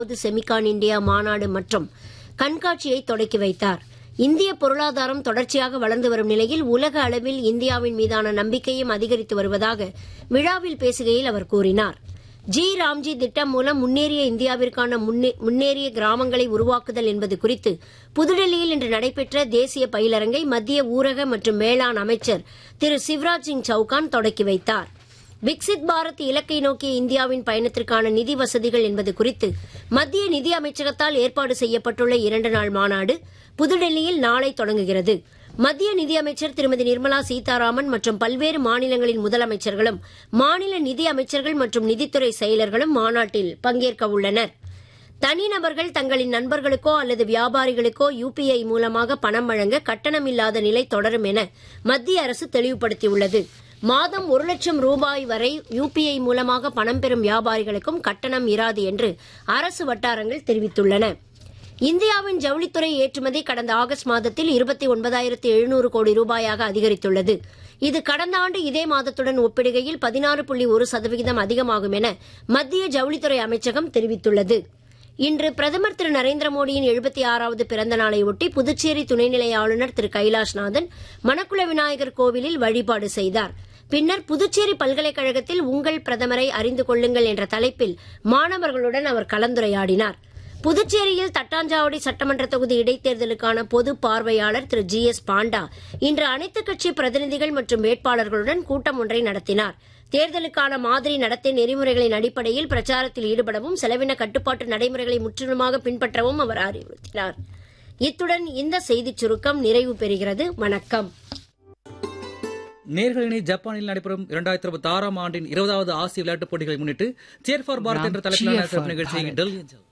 முதலாவது Semicon India மாநாடு மற்றும் கண்காட்சியை தொடக்கி வைத்தார் இந்திய பொருளாதாரம் தொடர்ச்சியாக வளர்ந்து வரும் நிலையில் உலக அளவில் இந்தியாவின் மீதான நம்பிக்கையும் அதிகரித்து வருவதாக விழாவில் பேசுகையில் அவர் கூறினார் ஜி ராம்ஜி திட்டம் மூலம் முன்னேறிய இந்தியாவிற்கான முன்னே- முன்னேறிய கிராமங்களை உருவாக்குதல் என்பது குறித்து புதுடெல்லியில் இன்று நடைபெற்ற தேசிய பயிலரங்கை மத்திய ஊரக மற்றும் வேளாண் அமைச்சர் திரு சிவராஜ் சிங் சவுகான் தொடக்கி வைத்தார் விக்சித் பாரத் இலக்கை நோக்கிய இந்தியாவின் பயணத்திற்கான நிதி வசதிகள் என்பது குறித்து மத்திய நிதி அமைச்சகத்தால் ஏற்பாடு செய்யப்பட்டுள்ள இரண்டு நாள் மாநாடு புதுடெல்லியில் நாளை தொடங்குகிறது மத்திய நிதியமைச்சர் திருமதி நிர்மலா சீதாராமன் மற்றும் பல்வேறு மாநிலங்களின் முதலமைச்சர்களும் மாநில நிதி அமைச்சர்கள் மற்றும் நிதித்துறை செயலர்களும் மாநாட்டில் பங்கேற்க உள்ளனர் தனிநபர்கள் தங்களின் நண்பர்களுக்கோ அல்லது வியாபாரிகளுக்கோ யுபிஐ மூலமாக பணம் வழங்க கட்டணமில்லாத நிலை தொடரும் என மத்திய அரசு தெளிவுபடுத்தியுள்ளது மாதம் ஒரு லட்சம் ரூபாய் வரை யுபிஐ மூலமாக பணம் பெறும் வியாபாரிகளுக்கும் கட்டணம் இராது என்று அரசு வட்டாரங்கள் தெரிவித்துள்ளன இந்தியாவின் ஜவுளித்துறை ஏற்றுமதி கடந்த ஆகஸ்ட் மாதத்தில் இருபத்தி ஒன்பதாயிரத்து எழுநூறு கோடி ரூபாயாக அதிகரித்துள்ளது இது கடந்த ஆண்டு இதே மாதத்துடன் ஒப்பிடுகையில் பதினாறு புள்ளி ஒரு சதவிகிதம் அதிகமாகும் என மத்திய ஜவுளித்துறை அமைச்சகம் தெரிவித்துள்ளது இன்று பிரதமர் திரு நரேந்திர மோடியின் எழுபத்தி ஆறாவது பிறந்த நாளையொட்டி புதுச்சேரி துணைநிலை ஆளுநர் திரு கைலாஷ்நாதன் மணக்குள விநாயகர் கோவிலில் வழிபாடு செய்தார் பின்னர் புதுச்சேரி பல்கலைக்கழகத்தில் உங்கள் பிரதமரை அறிந்து கொள்ளுங்கள் என்ற தலைப்பில் மாணவர்களுடன் அவர் கலந்துரையாடினார் புதுச்சேரியில் தட்டாஞ்சாவடி சட்டமன்ற தொகுதி இடைத்தேர்தலுக்கான பொது பார்வையாளர் திரு ஜி எஸ் பாண்டா இன்று அனைத்துக் கட்சி பிரதிநிதிகள் மற்றும் வேட்பாளர்களுடன் கூட்டம் ஒன்றை நடத்தினார் தேர்தலுக்கான மாதிரி நடத்தை நெறிமுறைகளின் அடிப்படையில் பிரச்சாரத்தில் ஈடுபடவும் செலவின கட்டுப்பாட்டு நடைமுறைகளை முற்றிலுமாக பின்பற்றவும் அவர் அறிவுறுத்தினார் இத்துடன் இந்த செய்திச் சுருக்கம் நிறைவு பெறுகிறது வணக்கம் நேர்களினி ஜப்பானில் நடைபெறும் இரண்டாயிரத்தி இருபத்தி ஆறாம் ஆண்டின் இருபதாவது ஆசிய விளையாட்டுப் போட்டிகளை முன்னிட்டு சேர் ஃபார் பாரத் என்ற தலைப்பிலான சிறப்பு நிகழ்ச்சியை டெல்லி